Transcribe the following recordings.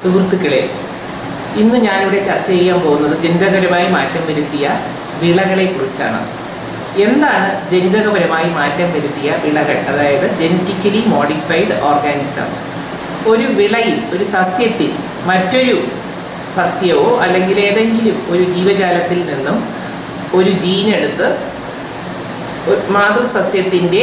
സുഹൃത്തുക്കളെ ഇന്ന് ഞാനിവിടെ ചർച്ച ചെയ്യാൻ പോകുന്നത് ജനിതകപരമായി മാറ്റം വരുത്തിയ വിളകളെ കുറിച്ചാണ് എന്താണ് ജനിതകപരമായി മാറ്റം വരുത്തിയ വിളകൾ അതായത് ജനറ്റിക്കലി മോഡിഫൈഡ് ഓർഗാനിസംസ് ഒരു വിളയിൽ ഒരു സസ്യത്തിൽ മറ്റൊരു സസ്യമോ അല്ലെങ്കിൽ ഏതെങ്കിലും ഒരു ജീവജാലത്തിൽ നിന്നും ഒരു ജീനെടുത്ത് ഒരു മാതൃസസ്യത്തിൻ്റെ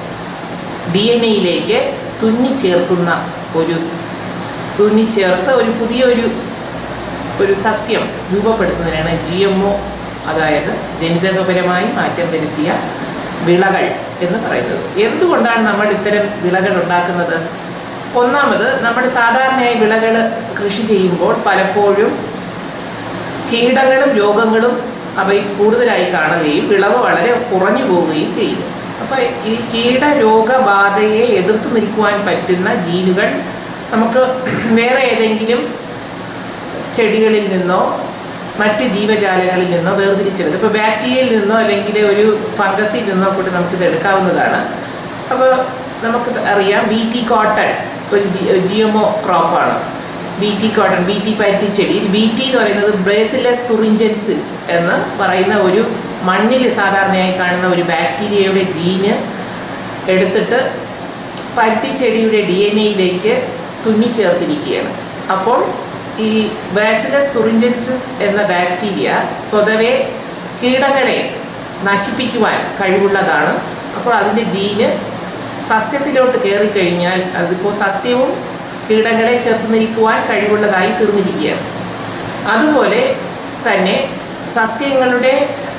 ഡി എൻ എയിലേക്ക് തുന്നിച്ചേർക്കുന്ന ഒരു തുന്നിച്ചേർത്ത് ഒരു പുതിയൊരു ഒരു സസ്യം രൂപപ്പെടുത്തുന്നതിനാണ് ജി എം ഒ അതായത് ജനിതകപരമായി മാറ്റം വരുത്തിയ വിളകൾ എന്ന് പറയുന്നത് എന്തുകൊണ്ടാണ് നമ്മൾ ഇത്തരം വിളകൾ ഉണ്ടാക്കുന്നത് ഒന്നാമത് നമ്മൾ സാധാരണയായി വിളകൾ കൃഷി ചെയ്യുമ്പോൾ പലപ്പോഴും കീടങ്ങളും രോഗങ്ങളും അവയിൽ കൂടുതലായി കാണുകയും വിളവ് വളരെ കുറഞ്ഞു പോവുകയും ചെയ്യുന്നു അപ്പോൾ ഈ കീടരോഗബാധയെ എതിർത്ത് നിൽക്കുവാൻ പറ്റുന്ന ജീനുകൾ നമുക്ക് വേറെ ഏതെങ്കിലും ചെടികളിൽ നിന്നോ മറ്റ് ജീവജാലങ്ങളിൽ നിന്നോ വേർതിരിച്ചെടുക്കുക ഇപ്പോൾ ബാക്ടീരിയയിൽ നിന്നോ അല്ലെങ്കിൽ ഒരു ഫംഗസിൽ നിന്നോ കൂടി നമുക്കിത് എടുക്കാവുന്നതാണ് അപ്പോൾ നമുക്ക് അറിയാം ബി ടി കോട്ടൺ ഒരു ജി ജി എം ഒ ക്രോപ്പാണ് B T cotton B T പരുത്തി ചെടിയിൽ ബി ടി എന്ന് പറയുന്നത് ബ്രേസിലസ് തുറിഞ്ചൻസിസ് എന്ന് പറയുന്ന ഒരു മണ്ണിൽ സാധാരണയായി കാണുന്ന ഒരു ബാക്ടീരിയയുടെ ജീന് എടുത്തിട്ട് പരുത്തി ചെടിയുടെ ഡി എൻ എയിലേക്ക് തുന്നിച്ചേർത്തിരിക്കുകയാണ് അപ്പോൾ ഈ ബാസിലസ് തുറിഞ്ചൻസിസ് എന്ന ബാക്ടീരിയ സ്വതവേ കീടങ്ങളെ നശിപ്പിക്കുവാൻ കഴിവുള്ളതാണ് അപ്പോൾ അതിൻ്റെ ജീന് സസ്യത്തിലോട്ട് കയറിക്കഴിഞ്ഞാൽ അതിപ്പോൾ സസ്യവും കീടങ്ങളെ ചേർത്ത് നിൽക്കുവാൻ കഴിവുള്ളതായി തീർന്നിരിക്കുകയാണ് അതുപോലെ തന്നെ സസ്യങ്ങളുടെ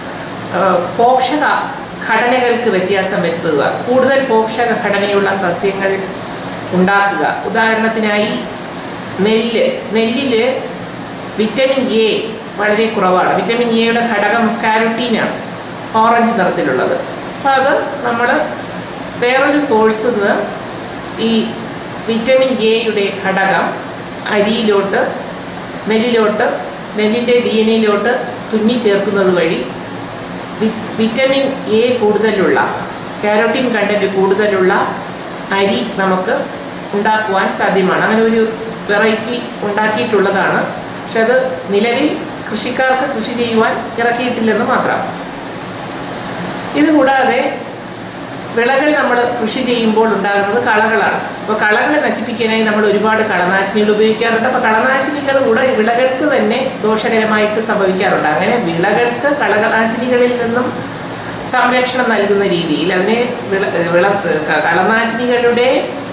പോഷക ഘടനകൾക്ക് വ്യത്യാസം വരുത്തുക കൂടുതൽ പോഷക ഘടനയുള്ള സസ്യങ്ങൾ ഉണ്ടാക്കുക ഉദാഹരണത്തിനായി നെല്ല് നെല്ലിൽ വിറ്റമിൻ എ വളരെ കുറവാണ് വിറ്റമിൻ എയുടെ ഘടകം കാരോട്ടീനാണ് ഓറഞ്ച് നിറത്തിലുള്ളത് അപ്പോൾ അത് നമ്മൾ വേറൊരു സോഴ്സിൽ നിന്ന് ഈ വിറ്റമിൻ എയുടെ ഘടകം അരിയിലോട്ട് നെല്ലിലോട്ട് നെല്ലിൻ്റെ ഡി എൻ എയിലോട്ട് തുന്നി ചേർക്കുന്നത് വഴി വിറ്റമിൻ എ കൂടുതലുള്ള കാരോട്ടീൻ കണ്ടൻറ്റ് കൂടുതലുള്ള അരി നമുക്ക് ഉണ്ടാക്കുവാൻ സാധ്യമാണ് അങ്ങനെ ഒരു വെറൈറ്റി ഉണ്ടാക്കിയിട്ടുള്ളതാണ് പക്ഷെ അത് നിലവിൽ കൃഷിക്കാർക്ക് കൃഷി ചെയ്യുവാൻ ഇറക്കിയിട്ടില്ലെന്ന് മാത്രം ഇതുകൂടാതെ വിളകൾ നമ്മൾ കൃഷി ചെയ്യുമ്പോൾ ഉണ്ടാകുന്നത് കളകളാണ് അപ്പോൾ കളകളെ നശിപ്പിക്കാനായി നമ്മൾ ഒരുപാട് കളനാശിനികൾ ഉപയോഗിക്കാറുണ്ട് അപ്പോൾ കളനാശിനികൾ കൂടെ വിളകൾക്ക് തന്നെ ദോഷകരമായിട്ട് സംഭവിക്കാറുണ്ട് അങ്ങനെ വിളകൾക്ക് കളനാശിനികളിൽ നിന്നും സംരക്ഷണം നൽകുന്ന രീതിയിൽ അതിനെ വിള വിള കളനാശിനികളുടെ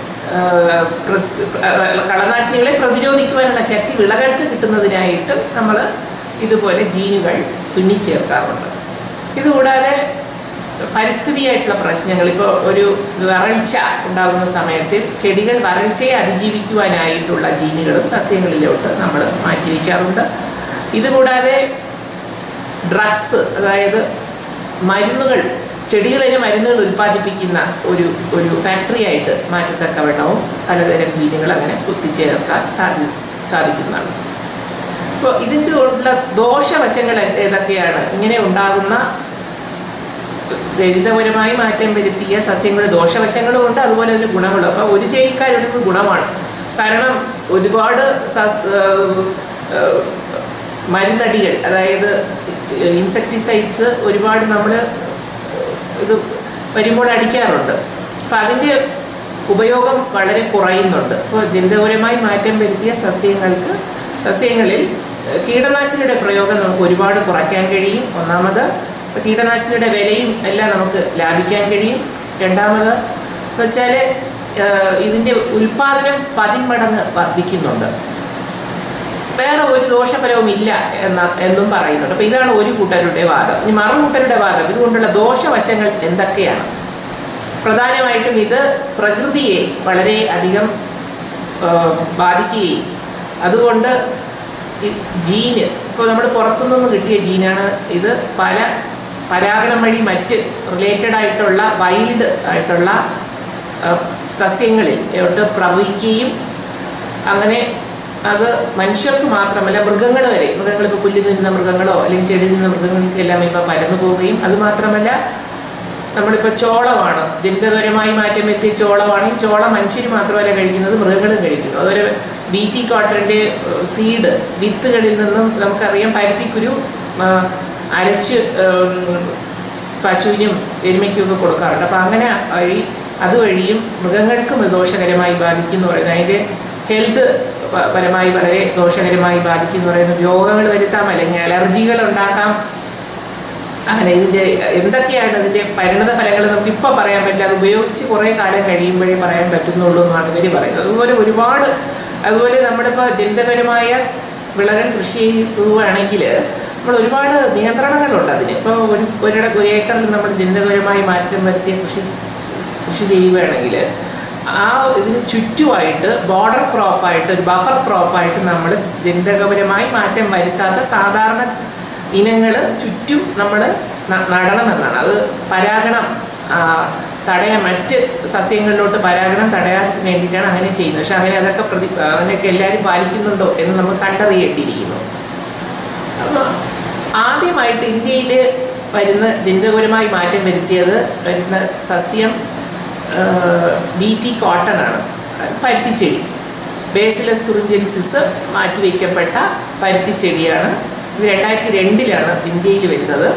കളനാശിനികളെ പ്രതിരോധിക്കുവാനുള്ള ശക്തി വിളകൾക്ക് കിട്ടുന്നതിനായിട്ട് നമ്മൾ ഇതുപോലെ ജീനുകൾ തുന്നിച്ചേർക്കാറുണ്ട് ഇതുകൂടാതെ പരിസ്ഥിതിയായിട്ടുള്ള പ്രശ്നങ്ങൾ ഇപ്പോൾ ഒരു വരൾച്ച ഉണ്ടാകുന്ന സമയത്ത് ചെടികൾ വരൾച്ചയെ അതിജീവിക്കുവാനായിട്ടുള്ള ജീനുകളും സസ്യങ്ങളിലോട്ട് നമ്മൾ മാറ്റിവെക്കാറുണ്ട് ഇതുകൂടാതെ ഡ്രഗ്സ് അതായത് മരുന്നുകൾ ചെടികളിലെ മരുന്നുകൾ ഉൽപ്പാദിപ്പിക്കുന്ന ഒരു ഒരു ഫാക്ടറി ആയിട്ട് മാറ്റത്തക്കവണ്ണവും പലതരം ജീനുകൾ അങ്ങനെ കുത്തിച്ചേർക്കാൻ സാധി സാധിക്കുന്നതാണ് അപ്പോൾ ഇതിൻ്റെ ഉള്ള ദോഷവശങ്ങൾ ഏതൊക്കെയാണ് ഇങ്ങനെ ഉണ്ടാകുന്ന ദരിദ്രപരമായി മാറ്റം വരുത്തിയ സസ്യങ്ങളുടെ ദോഷവശങ്ങളും ഉണ്ട് അതുപോലെ തന്നെ ഗുണങ്ങളും അപ്പോൾ ഒരു ചേരിക്കാരെടുത്ത് ഗുണമാണ് കാരണം ഒരുപാട് മരുന്നടികൾ അതായത് ഇൻസെക്ടിസൈഡ്സ് ഒരുപാട് നമ്മൾ ഇത് വരുമ്പോൾ അടിക്കാറുണ്ട് അപ്പം അതിൻ്റെ ഉപയോഗം വളരെ കുറയുന്നുണ്ട് ഇപ്പോൾ ജനിതകപരമായി മാറ്റം വരുത്തിയ സസ്യങ്ങൾക്ക് സസ്യങ്ങളിൽ കീടനാശിനിയുടെ പ്രയോഗം നമുക്ക് ഒരുപാട് കുറയ്ക്കാൻ കഴിയും ഒന്നാമത് കീടനാശിനിയുടെ വിലയും എല്ലാം നമുക്ക് ലാഭിക്കാൻ കഴിയും രണ്ടാമത് എന്ന് വെച്ചാൽ ഇതിൻ്റെ ഉൽപാദനം പതിന്മടങ്ങ് വർദ്ധിക്കുന്നുണ്ട് വേറെ ഒരു ദോഷഫലവും ഇല്ല എന്ന എന്നും പറയുന്നുണ്ട് അപ്പോൾ ഇതാണ് ഒരു കൂട്ടരുടെ വാദം ഇനി മറുകൂട്ടരുടെ വാദം ഇതുകൊണ്ടുള്ള ദോഷവശങ്ങൾ എന്തൊക്കെയാണ് പ്രധാനമായിട്ടും ഇത് പ്രകൃതിയെ വളരെ അധികം ബാധിക്കുകയും അതുകൊണ്ട് ജീന് ഇപ്പോൾ നമ്മൾ പുറത്തുനിന്ന് കിട്ടിയ ജീനാണ് ഇത് പല പരാഗണം വഴി മറ്റ് റിലേറ്റഡ് ആയിട്ടുള്ള വൈൽഡ് ആയിട്ടുള്ള സസ്യങ്ങളിൽ ോട്ട് പ്രവഹിക്കുകയും അങ്ങനെ അത് മനുഷ്യർക്ക് മാത്രമല്ല മൃഗങ്ങൾ വരെ മൃഗങ്ങൾ ഇപ്പോൾ പുല്ലിൽ നിന്ന മൃഗങ്ങളോ അല്ലെങ്കിൽ ചെടിയിൽ നിന്ന മൃഗങ്ങൾക്കെല്ലാം ഇപ്പോൾ പരന്നു പോവുകയും അത് മാത്രമല്ല നമ്മളിപ്പോൾ ചോളമാണ് ജനിതകപരമായി മാറ്റം എത്തിയ ചോളമാണ് ഈ ചോള മനുഷ്യർ മാത്രമല്ല കഴിക്കുന്നത് മൃഗങ്ങളും കഴിക്കുന്നു അതുപോലെ ബി ടി കോട്ടൻ്റെ സീഡ് വിത്തുകളിൽ നിന്നും നമുക്കറിയാം പരുത്തിക്കുരു ആ, അരച്ച് ഉം, പശുവിനും എരുമയ്ക്കും ഒക്കെ കൊടുക്കാറുണ്ട് അപ്പോൾ അങ്ങനെ വഴി അതുവഴിയും മൃഗങ്ങൾക്കും ഇത് ദോഷകരമായി ബാധിക്കുന്നു പറയുന്നത് അതിൻ്റെ ഹെൽത്ത് പരമായി വളരെ ദോഷകരമായി ബാധിക്കുന്നു പറയുന്നു രോഗങ്ങൾ വരുത്താം അല്ലെങ്കിൽ അലർജികൾ ഉണ്ടാക്കാം അങ്ങനെ ഇതിൻ്റെ എന്തൊക്കെയാണ് ഇതിൻ്റെ പരിണത ഫലങ്ങൾ നമുക്ക് ഇപ്പോൾ പറയാൻ പറ്റില്ല അത് ഉപയോഗിച്ച് കുറേ കാലം കഴിയുമ്പോഴേ പറയാൻ പറ്റുന്നുള്ളൂ എന്നാണ് ഇവർ പറയുന്നത് അതുപോലെ ഒരുപാട് അതുപോലെ നമ്മളിപ്പോൾ ജനിതകപരമായ വിളകൾ കൃഷി ചെയ്യുകയാണെങ്കിൽ നമ്മൾ ഒരുപാട് നിയന്ത്രണങ്ങളുണ്ട് അതിന് ഇപ്പോൾ ഒരു ഒരിട ഒരു ഏക്കറിൽ നമ്മൾ ജനിതകപരമായി മാറ്റം വരുത്തിയ കൃഷി കൃഷി ചെയ്യുകയാണെങ്കിൽ ആ ഇതിന് ചുറ്റുമായിട്ട് ബോർഡർ ക്രോപ്പായിട്ട് ഒരു ബഫർ ക്രോപ്പായിട്ട് നമ്മൾ ജനിതകപരമായി മാറ്റം വരുത്താത്ത സാധാരണ ഇനങ്ങൾ ചുറ്റും നമ്മൾ നടണമെന്നാണ് അത് പരാഗണം ആ, തടയാൻ മറ്റ് സസ്യങ്ങളിലോട്ട് പരാഗണം തടയാൻ വേണ്ടിയിട്ടാണ് അങ്ങനെ ചെയ്യുന്നത് പക്ഷെ അങ്ങനെ അതൊക്കെ പ്രതി അങ്ങനെയൊക്കെ എല്ലാവരും പാലിക്കുന്നുണ്ടോ എന്ന് നമ്മൾ കണ്ടറിയേണ്ടിയിരിക്കുന്നു അപ്പോൾ ആദ്യമായിട്ട് ഇന്ത്യയിൽ വരുന്ന ജനിതകപരമായി മാറ്റം വരുത്തിയത് വരുന്ന സസ്യം ബി ടി കോട്ടൺ ആണ് പരുത്തിച്ചെടി ബേസിലസ് തുറിഞ്ചെൻസിസ് മാറ്റിവെക്കപ്പെട്ട പരുത്തിച്ചെടിയാണ് ഇത് രണ്ടായിരത്തി രണ്ടിലാണ് ഇന്ത്യയിൽ വരുന്നത്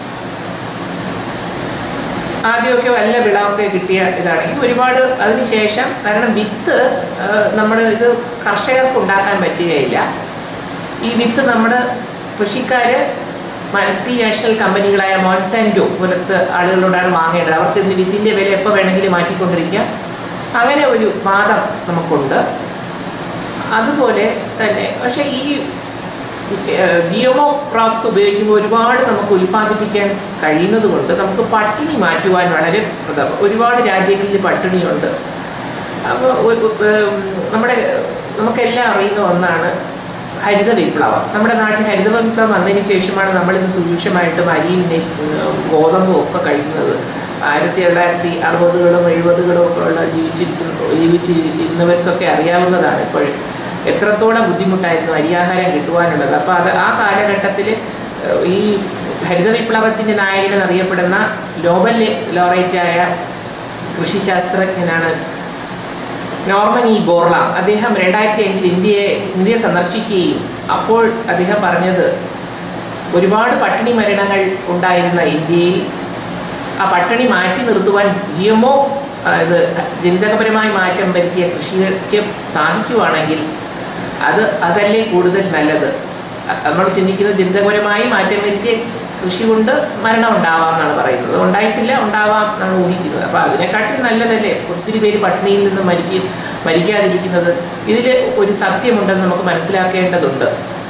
ആദ്യമൊക്കെ വല്ല വിളവൊക്കെ കിട്ടിയ ഇതാണെങ്കിൽ ഒരുപാട് അതിന് ശേഷം കാരണം വിത്ത് നമ്മൾ ഇത് കർഷകർക്ക് ഉണ്ടാക്കാൻ പറ്റുകയില്ല ഈ വിത്ത് നമ്മൾ കൃഷിക്കാർ മൾട്ടിനാഷണൽ കമ്പനികളായ മോൺസാൻഡോ പോലത്തെ ആളുകളോടാണ് വാങ്ങേണ്ടത് അവർക്ക് ഇതിന് വിത്തിൻ്റെ വില എപ്പോൾ വേണമെങ്കിലും മാറ്റിക്കൊണ്ടിരിക്കാം അങ്ങനെ ഒരു വാദം നമുക്കുണ്ട് അതുപോലെ തന്നെ പക്ഷേ ഈ ജിയോമോ ക്രോപ്സ് ഉപയോഗിക്കുമ്പോൾ ഒരുപാട് നമുക്ക് ഉൽപ്പാദിപ്പിക്കാൻ കഴിയുന്നത് കൊണ്ട് നമുക്ക് പട്ടിണി മാറ്റുവാൻ വളരെ പ്രധാനം ഒരുപാട് രാജ്യങ്ങളിൽ പട്ടിണിയുണ്ട് അപ്പോൾ ഒരു- ഉം, നമ്മുടെ നമുക്കെല്ലാം അറിയുന്ന ഒന്നാണ് ഹരിത വിപ്ലവം നമ്മുടെ നാട്ടിൽ ഹരിത വിപ്ലവം വന്നതിന് ശേഷമാണ് നമ്മളിന്ന് സുരക്ഷമായിട്ടും അരിയും നെ- ഉം, ഗോതമ്പും ഒക്കെ കഴിക്കുന്നത് ആയിരത്തി തൊള്ളായിരത്തി അറുപതുകളും എഴുപതുകളും ഒക്കെ ഉള്ള ജീവിച്ചിരിക്കുന്ന ജീവിച്ചിരുന്നവർക്കൊക്കെ അറിയാവുന്നതാണ് ഇപ്പോഴും എത്രത്തോളം ബുദ്ധിമുട്ടായിരുന്നു അരിയാഹാരം കിട്ടുവാനുള്ളത് അപ്പോൾ അത് ആ കാലഘട്ടത്തിൽ ഈ ഹരിത വിപ്ലവത്തിൻ്റെ നായകൻ എന്നറിയപ്പെടുന്ന നോബൽ ലോറേറ്റായ കൃഷിശാസ്ത്രജ്ഞനാണ് നോർമൻ ഇ ബോർലാം അദ്ദേഹം രണ്ടായിരത്തി അഞ്ചിൽ ഇന്ത്യയെ ഇന്ത്യ സന്ദർശിക്കുകയും അപ്പോൾ അദ്ദേഹം പറഞ്ഞത് ഒരുപാട് പട്ടിണി മരണങ്ങൾ ഉണ്ടായിരുന്ന ഇന്ത്യയിൽ ആ പട്ടിണി മാറ്റി നിർത്തുവാൻ ജി എം ഒ ഇത് ജനിതകപരമായി മാറ്റം വരുത്തിയ കൃഷിക്ക് സാധിക്കുവാണെങ്കിൽ അത് അതല്ലേ കൂടുതൽ നല്ലത് അ- നമ്മൾ ചിന്തിക്കുന്നത് ജനിതകപരമായി മാറ്റം വരുത്തിയ കൃഷി കൊണ്ട് മരണം ഉണ്ടാവാം എന്നാണ് പറയുന്നത് ഉണ്ടായിട്ടില്ല ഉണ്ടാവാം എന്നാണ് ഊഹിക്കുന്നത് അപ്പോൾ അതിനെക്കാട്ടിൽ നല്ലതല്ലേ ഒത്തിരി പേര് പട്ടിണിയിൽ നിന്ന് മരിക്കും മരിക്കാതിരിക്കുന്നത് ഇതിൽ ഒരു സത്യമുണ്ടെന്ന് നമുക്ക് മനസ്സിലാക്കേണ്ടതുണ്ട്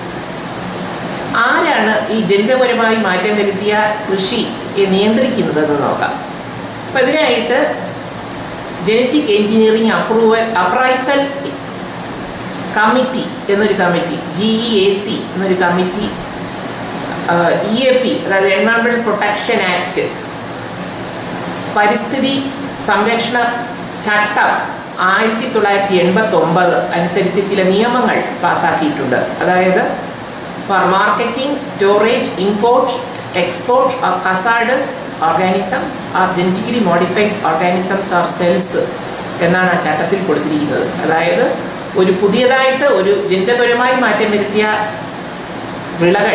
ആരാണ് ഈ ജനിതകപരമായി മാറ്റം വരുത്തിയ കൃഷിയെ നിയന്ത്രിക്കുന്നതെന്ന് നോക്കാം അപ്പം ഇതിനായിട്ട് genetic engineering approval appraisal committee എന്നൊരു committee G E A C എന്നൊരു കമ്മിറ്റി ഇ എ പി അതായത് എൻവയോൺമെൻറ്റൽ പ്രൊട്ടക്ഷൻ ആക്ട് പരിസ്ഥിതി സംരക്ഷണ ചട്ടം ആയിരത്തി തൊള്ളായിരത്തി എൺപത്തി ഒമ്പത് അനുസരിച്ച് ചില നിയമങ്ങൾ പാസ്സാക്കിയിട്ടുണ്ട് അതായത് for marketing storage import export of hazardous organisms or genetically modified organisms or cells എന്നാണ് ആ ചട്ടത്തിൽ കൊടുത്തിരിക്കുന്നത് അതായത് ഒരു പുതിയതായിട്ട് ഒരു ജനിതകപരമായി മാറ്റം വരുത്തിയ വിളകൾ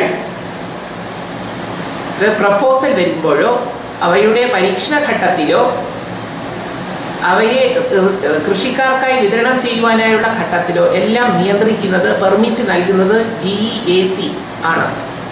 പ്രപ്പോസൽ വരുമ്പോഴോ അവയുടെ പരീക്ഷണ ഘട്ടത്തിലോ അവയെ ഏഹ്, കൃഷിക്കാർക്കായി വിതരണം ചെയ്യുവാനായുള്ള ഘട്ടത്തിലോ എല്ലാം നിയന്ത്രിക്കുന്നത് പെർമിറ്റ് നൽകുന്നത് ജി എ സി ആണ്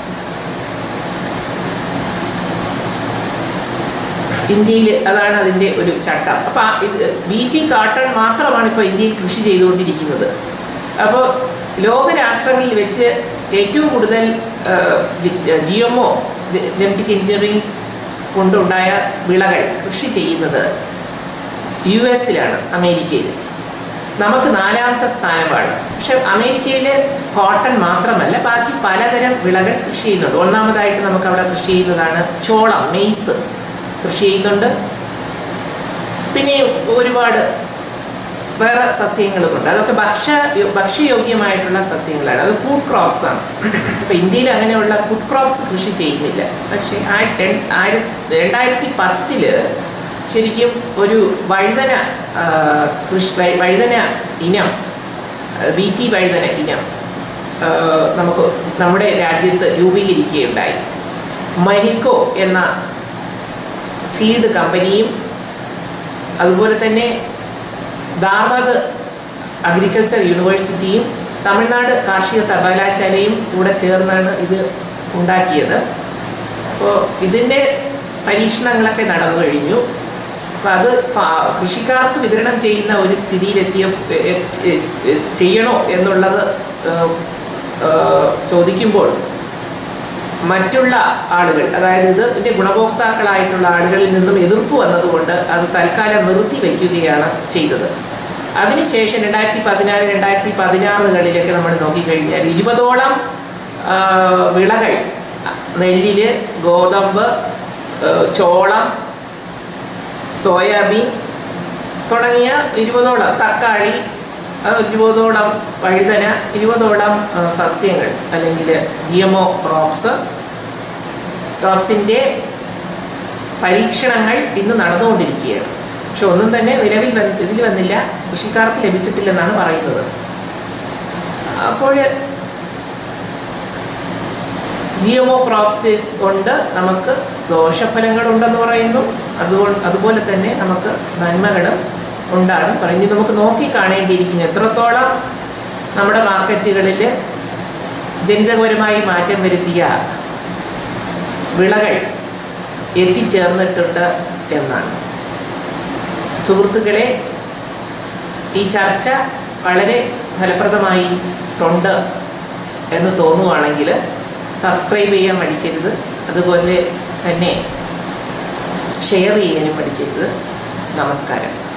ഇന്ത്യയിൽ അതാണ് അതിൻ്റെ ഒരു ചട്ടം അപ്പോൾ ഇത് ബി ടി കാട്ടൺ മാത്രമാണ് ഇപ്പോൾ ഇന്ത്യയിൽ കൃഷി ചെയ്തുകൊണ്ടിരിക്കുന്നത് അപ്പോൾ ലോകരാഷ്ട്രങ്ങളിൽ വെച്ച് ഏറ്റവും കൂടുതൽ G M O genetic engineering കൊണ്ടുണ്ടായ വിളകൾ കൃഷി ചെയ്യുന്നത് യു എസിലാണ് അമേരിക്കയിൽ നമുക്ക് നാലാമത്തെ സ്ഥാനമാണ് പക്ഷെ അമേരിക്കയിൽ കോട്ടൺ മാത്രമല്ല ബാക്കി പലതരം വിളകൾ കൃഷി ചെയ്യുന്നുണ്ട് ഒന്നാമതായിട്ട് നമുക്ക് അവിടെ കൃഷി ചെയ്യുന്നതാണ് ചോളം മെയ്സ് കൃഷി ചെയ്യുന്നുണ്ട് പിന്നെ ഒരുപാട് വേറെ സസ്യങ്ങളുമുണ്ട് അതൊക്കെ ഭക്ഷ്യ ഭക്ഷ്യയോഗ്യമായിട്ടുള്ള സസ്യങ്ങളാണ് അത് ഫുഡ് ക്രോപ്സ് ആണ് അപ്പോൾ ഇന്ത്യയിൽ അങ്ങനെയുള്ള ഫുഡ് ക്രോപ്സ് കൃഷി ചെയ്യുന്നില്ല പക്ഷേ ആ ടെൻ ആയിരത്തി രണ്ടായിരത്തി പത്തില് ശരിക്കും ഒരു വഴുതന ആ, കൃഷി വഴു- വഴുതന ഇനം ബി ടി വഴുതന ഇനം ആ, നമുക്ക് നമ്മുടെ രാജ്യത്ത് രൂപീകരിക്കുകയുണ്ടായി മഹിക്കോ എന്ന സീഡ് കമ്പനിയും അതുപോലെ തന്നെ ധാർവാദ് അഗ്രികൾച്ചർ യൂണിവേഴ്സിറ്റിയും തമിഴ്നാട് കാർഷിക സർവകലാശാലയും കൂടെ ചേർന്നാണ് ഇത് ഉണ്ടാക്കിയത് അപ്പോൾ ഇതിൻ്റെ പരീക്ഷണങ്ങളൊക്കെ നടന്നു കഴിഞ്ഞു അപ്പോൾ അത് ഫാ- കൃഷിക്കാർക്ക് വിതരണം ചെയ്യുന്ന ഒരു സ്ഥിതിയിലെത്തിയ എ- എ- എ- ചെയ്യണോ എന്നുള്ളത് ഏഹ്, ഏഹ്, ചോദിക്കുമ്പോൾ മറ്റുള്ള ആളുകൾ അതായത് ഇത് ഇതിൻ്റെ ഗുണഭോക്താക്കളായിട്ടുള്ള ആളുകളിൽ നിന്നും എതിർപ്പ് വന്നതുകൊണ്ട് അത് തൽക്കാലം നിർത്തി വയ്ക്കുകയാണ് ചെയ്തത് അതിനുശേഷം രണ്ടായിരത്തി പതിനാല് രണ്ടായിരത്തി പതിനാറുകളിലൊക്കെ നമ്മൾ നോക്കിക്കഴിഞ്ഞാൽ ഇരുപതോളം ആ, വിളകൾ നെല്ലില് ഗോതമ്പ് ആ, ചോളം സോയാബീൻ തുടങ്ങിയ ഇരുപതോളം തക്കാളി അത് ഇരുപതോളം വഴുതന ഇരുപതോളം ആ, സസ്യങ്ങൾ അല്ലെങ്കിൽ ജി എം ഒ ക്രോപ്സ് ക്രോപ്സിൻ്റെ പരീക്ഷണങ്ങൾ ഇന്ന് നടന്നുകൊണ്ടിരിക്കുകയാണ് പക്ഷെ ഒന്നും തന്നെ നിലവിൽ വന്ന് ഇതിൽ വന്നില്ല കൃഷിക്കാർക്ക് ലഭിച്ചിട്ടില്ലെന്നാണ് പറയുന്നത് അപ്പോൾ ജി എം ഒ ക്രോപ്സ് കൊണ്ട് നമുക്ക് ദോഷഫലങ്ങളുണ്ടെന്ന് പറയുന്നു അതുകൊണ്ട് അതുപോലെ തന്നെ നമുക്ക് നന്മകളും ഉണ്ടാകും പറഞ്ഞു നമുക്ക് നോക്കി കാണേണ്ടിയിരിക്കുന്നു എത്രത്തോളം നമ്മുടെ മാർക്കറ്റുകളിൽ ജനിതകപരമായി മാറ്റം വരുത്തിയ വിളകൾ എത്തിച്ചേർന്നിട്ടുണ്ട് എന്നാണ് സുഹൃത്തുക്കളെ ഈ ചർച്ച വളരെ ഫലപ്രദമായിട്ടുണ്ട് എന്ന് തോന്നുവാണെങ്കിൽ സബ്സ്ക്രൈബ് ചെയ്യാൻ മടിക്കരുത് അതുപോലെ തന്നെ ഷെയർ ചെയ്യാനും മടിക്കരുത് നമസ്കാരം